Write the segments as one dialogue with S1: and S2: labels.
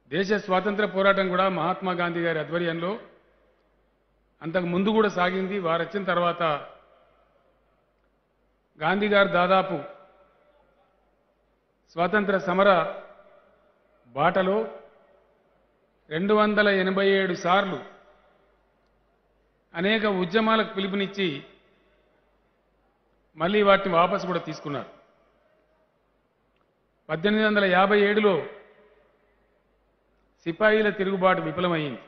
S1: దేశ స్వాతంత్ర పోరాటం కూడా మహాత్మా గాంధీ గారి ఆధ్వర్యంలో అంతకు ముందు కూడా సాగింది వారు వచ్చిన తర్వాత గాంధీ గారు దాదాపు స్వాతంత్ర సమర బాటలో రెండు వందల ఎనభై ఏడు సార్లు అనేక ఉద్యమాలకు పిలుపునిచ్చి మళ్ళీ వాటిని వాపసు కూడా తీసుకున్నారు పద్దెనిమిది వందల యాభై ఏడులో సిపాయిల తిరుగుబాటు విఫలమైంది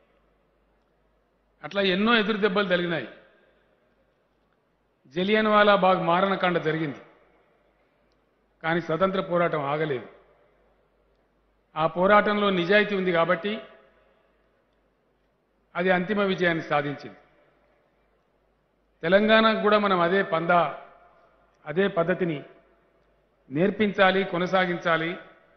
S1: అట్లా ఎన్నో ఎదురు దెబ్బలు తగిలినాయి జలియన్ వాలా బాగ్ మారణకాండ జరిగింది కానీ స్వతంత్ర పోరాటం ఆగలేదు ఆ పోరాటంలో నిజాయితీ ఉంది కాబట్టి అది అంతిమ విజయాన్ని సాధించింది తెలంగాణకు కూడా మనం అదే పందా అదే పద్ధతిని నేర్పించాలి కొనసాగించాలి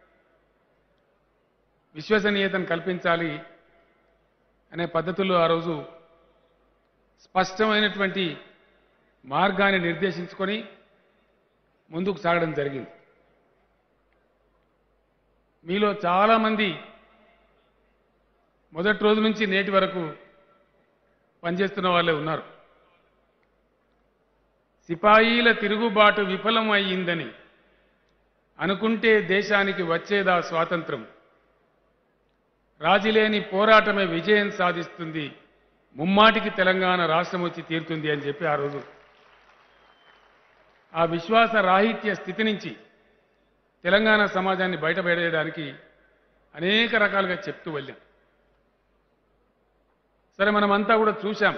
S1: విశ్వసనీయతను కల్పించాలి అనే పద్ధతుల్లో ఆ రోజు స్పష్టమైనటువంటి మార్గాన్ని నిర్దేశించుకొని ముందుకు సాగడం జరిగింది మీలో చాలామంది మొదటి రోజు నుంచి నేటి వరకు పనిచేస్తున్న వాళ్ళే ఉన్నారు సిపాయిల తిరుగుబాటు విఫలం అయ్యిందని అనుకుంటే దేశానికి వచ్చేదా స్వాతంత్రం రాజీలేని పోరాటమే విజయం సాధిస్తుంది ముమ్మాటికి తెలంగాణ రాష్ట్రం వచ్చి తీరుతుంది అని చెప్పి ఆ రోజు ఆ విశ్వాస రాహిత్య స్థితి నుంచి తెలంగాణ సమాజాన్ని బయటపడేయడానికి అనేక రకాలుగా చెప్తూ వెళ్ళాం సరే మనమంతా కూడా చూశాం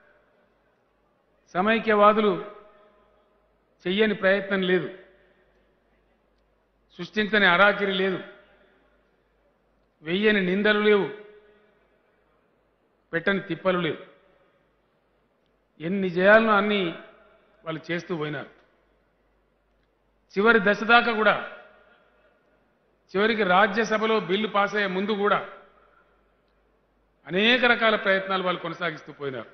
S1: సమైక్యవాదులు చెయ్యని ప్రయత్నం లేదు సృష్టించని అరాకిరి లేదు వెయ్యని నిందలు లేవు పెట్టని తిప్పలు లేవు ఎన్ని జయాలను అన్ని వాళ్ళు చేస్తూ పోయినారు చివరి దశ దాకా కూడా చివరికి రాజ్యసభలో బిల్లు పాస్ అయ్యే ముందు కూడా అనేక రకాల ప్రయత్నాలు వాళ్ళు కొనసాగిస్తూ పోయినారు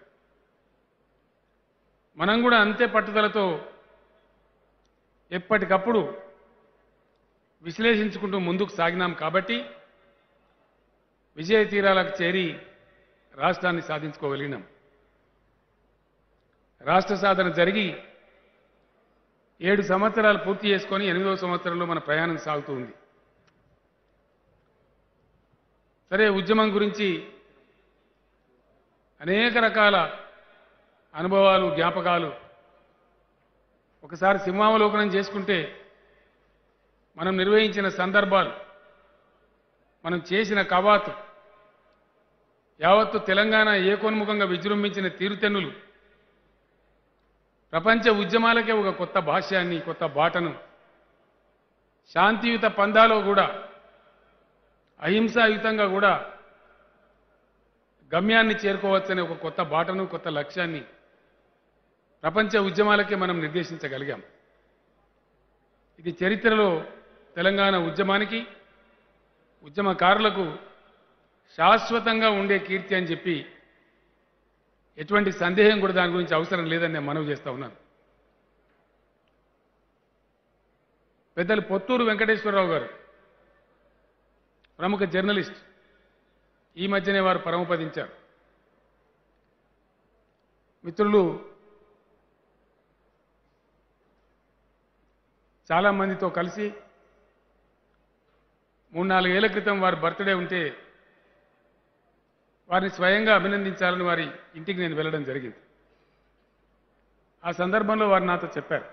S1: మనం కూడా అంతే పట్టుదలతో ఎప్పటికప్పుడు విశ్లేషించుకుంటూ ముందుకు సాగినాం కాబట్టి విజయ తీరాలకు చేరి రాష్ట్రాన్ని సాధించుకోగలిగినాం రాష్ట్ర సాధన జరిగి ఏడు సంవత్సరాలు పూర్తి చేసుకొని ఎనిమిదవ సంవత్సరంలో మన ప్రయాణం సాగుతూ ఉంది సరే ఉద్యమం గురించి అనేక రకాల అనుభవాలు జ్ఞాపకాలు ఒకసారి సింహావలోకనం చేసుకుంటే మనం నిర్వహించిన సందర్భాలు మనం చేసిన కవాతు యావత్తు తెలంగాణ ఏకోన్ముఖంగా విజృంభించిన తీరుతెన్నులు ప్రపంచ ఉద్యమాలకే ఒక కొత్త భాష్యాన్ని కొత్త బాటను శాంతియుత పందాలో కూడా అహింసాయుతంగా కూడా గమ్యాన్ని చేరుకోవచ్చనే ఒక కొత్త బాటను కొత్త లక్ష్యాన్ని ప్రపంచ ఉద్యమాలకే మనం నిర్దేశించగలిగాం ఇది చరిత్రలో తెలంగాణ ఉద్యమానికి ఉద్యమకారులకు శాశ్వతంగా ఉండే కీర్తి అని చెప్పి ఎటువంటి సందేహం కూడా దాని గురించి అవసరం లేదని నేను మనవి చేస్తా ఉన్నాను పెద్దలు పొత్తూరు వెంకటేశ్వరరావు గారు ప్రముఖ జర్నలిస్ట్ ఈ మధ్యనే వారు పరమపదించారు మిత్రులు చాలా మందితో కలిసి మూడు నాలుగేళ్ల క్రితం వారి బర్త్డే ఉంటే వారిని స్వయంగా అభినందించాలని వారి ఇంటికి నేను వెళ్ళడం జరిగింది ఆ సందర్భంలో వారు నాతో చెప్పారు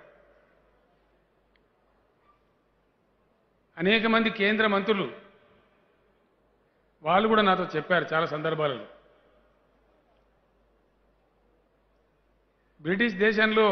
S1: అనేక మంది కేంద్ర మంత్రులు వాళ్ళు కూడా నాతో చెప్పారు చాలా సందర్భాలలో బ్రిటిష్ దేశంలో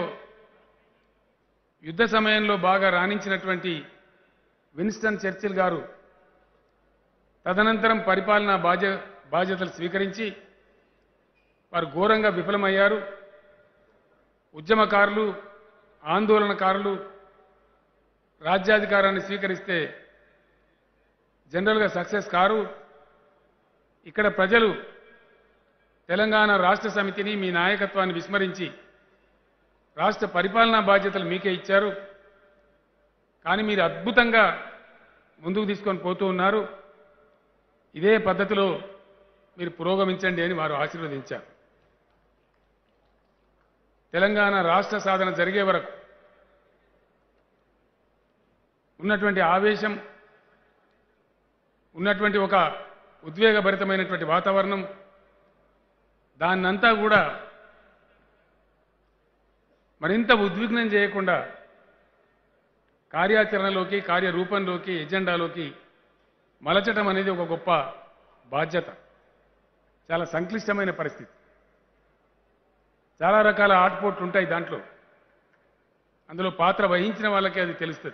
S1: యుద్ధ సమయంలో బాగా రాణించినటువంటి విన్స్టన్ చర్చిల్ గారు తదనంతరం పరిపాలనా బాధ్య బాధ్యతలు స్వీకరించి వారు ఘోరంగా విఫలమయ్యారు ఉద్యమకారులు ఆందోళనకారులు రాజ్యాధికారాన్ని స్వీకరిస్తే జనరల్గా సక్సెస్ కారు ఇక్కడ ప్రజలు తెలంగాణ రాష్ట్ర సమితిని మీ నాయకత్వాన్ని విస్మరించి రాష్ట్ర పరిపాలనా బాధ్యతలు మీకే ఇచ్చారు కానీ మీరు అద్భుతంగా ముందుకు తీసుకొని పోతూ ఉన్నారు ఇదే పద్ధతిలో మీరు పురోగమించండి అని వారు ఆశీర్వదించారు తెలంగాణ రాష్ట్ర సాధన జరిగే వరకు ఉన్నటువంటి ఆవేశం ఉన్నటువంటి ఒక ఉద్వేగభరితమైనటువంటి వాతావరణం దాన్నంతా కూడా మరింత ఉద్విగ్నం చేయకుండా కార్యాచరణలోకి కార్యరూపంలోకి ఎజెండాలోకి మలచటం అనేది ఒక గొప్ప బాధ్యత చాలా సంక్లిష్టమైన పరిస్థితి చాలా రకాల ఆటుపోట్లు ఉంటాయి దాంట్లో అందులో పాత్ర వహించిన వాళ్ళకి అది తెలుస్తుంది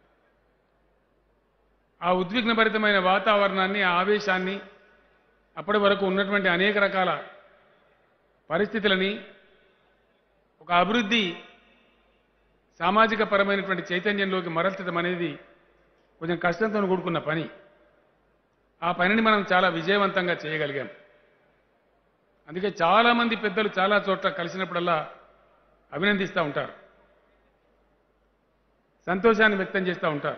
S1: ఆ ఉద్విగ్నభరితమైన వాతావరణాన్ని ఆ ఆవేశాన్ని అప్పటి వరకు ఉన్నటువంటి అనేక రకాల పరిస్థితులని ఒక అభివృద్ధి సామాజిక పరమైనటువంటి చైతన్యంలోకి మరల్చడం అనేది కొంచెం కష్టంతో కూడుకున్న పని ఆ పనిని మనం చాలా విజయవంతంగా చేయగలిగాం అందుకే చాలామంది పెద్దలు చాలా చోట్ల కలిసినప్పుడల్లా అభినందిస్తూ ఉంటారు సంతోషాన్ని వ్యక్తం చేస్తూ ఉంటారు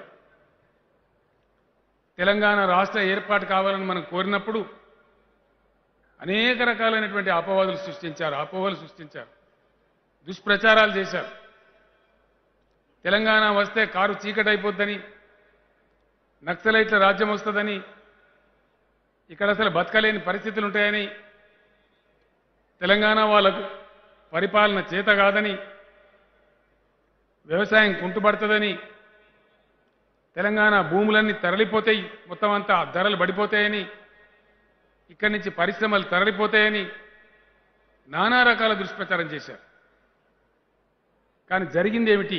S1: తెలంగాణ రాష్ట్ర ఏర్పాటు కావాలని మనం కోరినప్పుడు అనేక రకాలైనటువంటి అపవాదులు సృష్టించారు అపోహలు సృష్టించారు దుష్ప్రచారాలు చేశారు తెలంగాణ వస్తే కారు చీకటైపోద్దని నక్సలైట్ల రాజ్యం వస్తుందని ఇక్కడ అసలు బతకలేని పరిస్థితులు ఉంటాయని తెలంగాణ వాళ్ళకు పరిపాలన చేత కాదని వ్యవసాయం కుంటుపడుతుందని తెలంగాణ భూములన్నీ తరలిపోతాయి మొత్తం అంతా ధరలు పడిపోతాయని ఇక్కడి నుంచి పరిశ్రమలు తరలిపోతాయని నానా రకాల దుష్ప్రచారం చేశారు కానీ జరిగింది ఏమిటి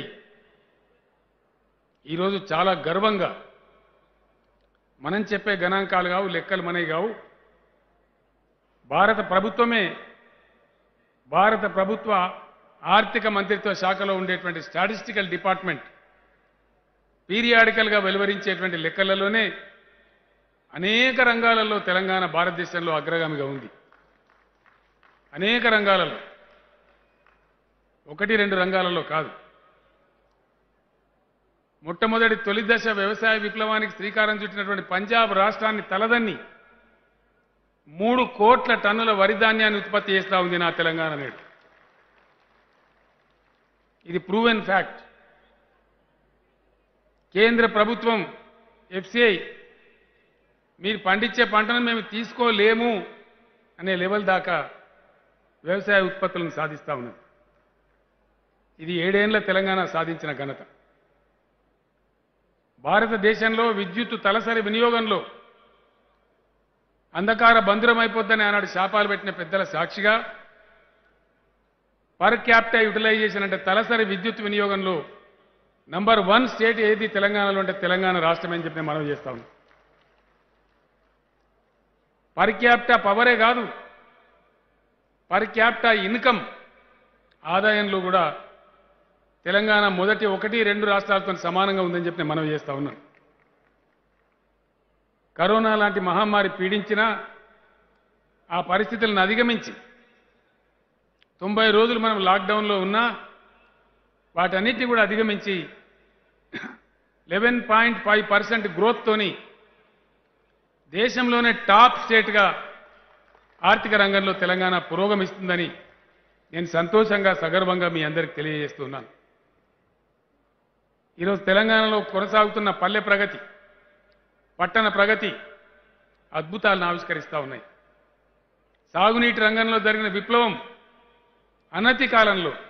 S1: ఈరోజు చాలా గర్వంగా మనం చెప్పే గణాంకాలు కావు లెక్కలు మనవి కావు భారత ప్రభుత్వమే భారత ప్రభుత్వ ఆర్థిక మంత్రిత్వ శాఖలో ఉండేటువంటి స్టాటిస్టికల్ డిపార్ట్మెంట్ పీరియాడికల్గా వెలువరించేటువంటి లెక్కలలోనే అనేక రంగాలలో తెలంగాణ భారతదేశంలో అగ్రగామిగా ఉంది అనేక రంగాలలో ఒకటి రెండు రంగాలలో కాదు మొట్టమొదటి తొలి దశ వ్యవసాయ విప్లవానికి శ్రీకారం చుట్టినటువంటి పంజాబ్ రాష్ట్రాన్ని తలదన్ని మూడు కోట్ల టన్నుల వరి ధాన్యాన్ని ఉత్పత్తి చేస్తూ ఉంది నా తెలంగాణ నేడు ఇది ప్రూవెన్ ఫ్యాక్ట్ కేంద్ర ప్రభుత్వం ఎఫ్సిఐ మీరు పండించే పంటను మేము తీసుకోలేము అనే లెవెల్ దాకా వ్యవసాయ ఉత్పత్తులను సాధిస్తా ఉన్నది ఇది ఏడేండ్ల తెలంగాణ సాధించిన ఘనత భారతదేశంలో విద్యుత్ తలసరి వినియోగంలో అంధకార బంధురమైపోద్దని ఆనాడు శాపాలు పెట్టిన పెద్దల సాక్షిగా పర్ క్యాపిటల్ యూటిలైజేషన్ అంటే తలసరి విద్యుత్ వినియోగంలో నంబర్ వన్ స్టేట్ ఏది తెలంగాణలో అంటే తెలంగాణ రాష్ట్రం అని చెప్పి నేను మనవి చేస్తా ఉన్నాను పర్ క్యాపిటా పవరే కాదు పర్ క్యాపిటా ఇన్కమ్ ఆదాయంలో కూడా తెలంగాణ మొదటి ఒకటి రెండు రాష్ట్రాలతో సమానంగా ఉందని చెప్పి నేను మనవి చేస్తా ఉన్నాను కరోనా లాంటి మహమ్మారి పీడించినా ఆ పరిస్థితులను అధిగమించి తొంభై రోజులు మనం లాక్డౌన్లో ఉన్నా వాటన్నిటిని కూడా అధిగమించి లెవెన్ పాయింట్ ఫైవ్ పర్సెంట్ గ్రోత్తోని దేశంలోనే టాప్ స్టేట్గా ఆర్థిక రంగంలో తెలంగాణ పురోగమిస్తుందని నేను సంతోషంగా సగర్వంగా మీ అందరికి తెలియజేస్తున్నాను ఈరోజు తెలంగాణలో కొనసాగుతున్న పల్లె ప్రగతి పట్టణ ప్రగతి అద్భుతాలను ఆవిష్కరిస్తూ ఉన్నాయి సాగునీటి రంగంలో జరిగిన విప్లవం అనతి కాలంలో